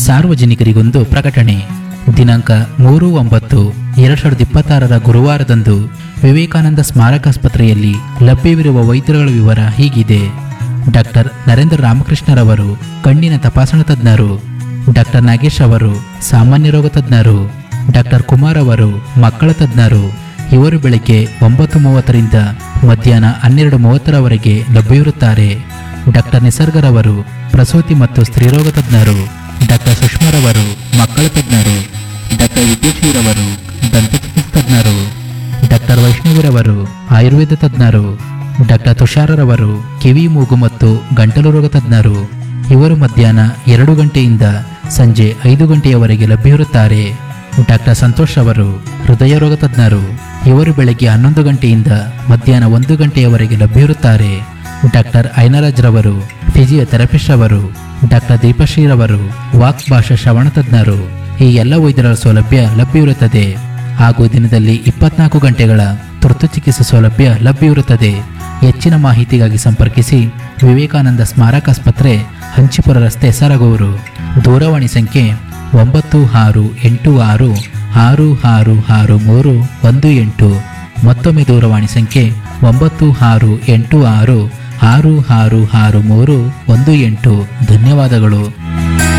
ಸಾರ್ವಜನಿಕರಿಗೊಂದು ಪ್ರಕಟಣೆ ದಿನಾಂಕ ಮೂರು ಒಂಬತ್ತು ಎರಡು ಸಾವಿರದ ಇಪ್ಪತ್ತಾರರ ಗುರುವಾರದಂದು ವಿವೇಕಾನಂದ ಸ್ಮಾರಕಾಸ್ಪತ್ರೆಯಲ್ಲಿ ಲಭ್ಯವಿರುವ ವೈದ್ಯರುಗಳ ವಿವರ ಹೀಗಿದೆ ಡಾಕ್ಟರ್ ನರೇಂದ್ರ ರಾಮಕೃಷ್ಣರವರು ಕಣ್ಣಿನ ತಪಾಸಣಾ ತಜ್ಞರು ಡಾಕ್ಟರ್ ನಾಗೇಶ್ ಅವರು ಸಾಮಾನ್ಯ ರೋಗ ತಜ್ಞರು ಡಾಕ್ಟರ್ ಕುಮಾರ್ ಅವರು ಮಕ್ಕಳ ತಜ್ಞರು ಇವರು ಬೆಳಗ್ಗೆ ಒಂಬತ್ತು ಮೂವತ್ತರಿಂದ ಮಧ್ಯಾಹ್ನ ಹನ್ನೆರಡು ಮೂವತ್ತರವರೆಗೆ ಲಭ್ಯವಿರುತ್ತಾರೆ ಡಾಕ್ಟರ್ ನಿಸರ್ಗರವರು ಪ್ರಸೂತಿ ಮತ್ತು ಸ್ತ್ರೀರೋಗ ತಜ್ಞರು ಡಾಕ್ಟರ್ ಸುಷ್ಮಾರವರು ಮಕ್ಕಳ ತಜ್ಞರು ಡಾಕ್ಟರ್ ವಿದ್ಯಶ್ರೀರವರು ದಂತಚಿಕಿತ್ಸಾ ತಜ್ಞರು ಡಾಕ್ಟರ್ ವೈಷ್ಣವಿರವರು ಆಯುರ್ವೇದ ತಜ್ಞರು ಡಾಕ್ಟರ್ ತುಷಾರರವರು ಕಿವಿ ಮೂಗು ಮತ್ತು ಗಂಟಲು ರೋಗ ತಜ್ಞರು ಇವರು ಮಧ್ಯಾಹ್ನ ಎರಡು ಗಂಟೆಯಿಂದ ಸಂಜೆ ಐದು ಗಂಟೆಯವರೆಗೆ ಲಭ್ಯವಿರುತ್ತಾರೆ ಡಾಕ್ಟರ್ ಸಂತೋಷ್ ಅವರು ಹೃದಯ ರೋಗ ತಜ್ಞರು ಇವರು ಬೆಳಗ್ಗೆ ಹನ್ನೊಂದು ಗಂಟೆಯಿಂದ ಮಧ್ಯಾಹ್ನ ಒಂದು ಗಂಟೆಯವರೆಗೆ ಲಭ್ಯವಿರುತ್ತಾರೆ ಡಾಕ್ಟರ್ ಐನರಾಜ್ ರವರು ಫಿಸಿಯೋಥೆರಪಿಸ್ಟ್ ಅವರು ಡಾಕ್ಟರ್ ದೀಪಶ್ರೀರವರು ವಾಕ್ ಭಾಷಾ ಶ್ರವಣ ತಜ್ಞರು ಈ ಎಲ್ಲ ವೈದ್ಯರ ಸೌಲಭ್ಯ ಲಭ್ಯವಿರುತ್ತದೆ ಹಾಗೂ ದಿನದಲ್ಲಿ ಇಪ್ಪತ್ನಾಲ್ಕು ಗಂಟೆಗಳ ತುರ್ತು ಚಿಕಿತ್ಸೆ ಸೌಲಭ್ಯ ಲಭ್ಯವಿರುತ್ತದೆ ಹೆಚ್ಚಿನ ಮಾಹಿತಿಗಾಗಿ ಸಂಪರ್ಕಿಸಿ ವಿವೇಕಾನಂದ ಸ್ಮಾರಕಾಸ್ಪತ್ರೆ ಹಂಚಿಪುರ ರಸ್ತೆ ಸರಗೂರು ದೂರವಾಣಿ ಸಂಖ್ಯೆ ಒಂಬತ್ತು ಆರು ಎಂಟು ಆರು ಆರು ಆರು ಆರು ಮೂರು ಒಂದು ಎಂಟು ಮತ್ತೊಮ್ಮೆ ದೂರವಾಣಿ ಸಂಖ್ಯೆ ಒಂಬತ್ತು ಆರು ಎಂಟು ಆರು ಆರು ಆರು ಆರು ಮೂರು ಒಂದು ಎಂಟು ಧನ್ಯವಾದಗಳು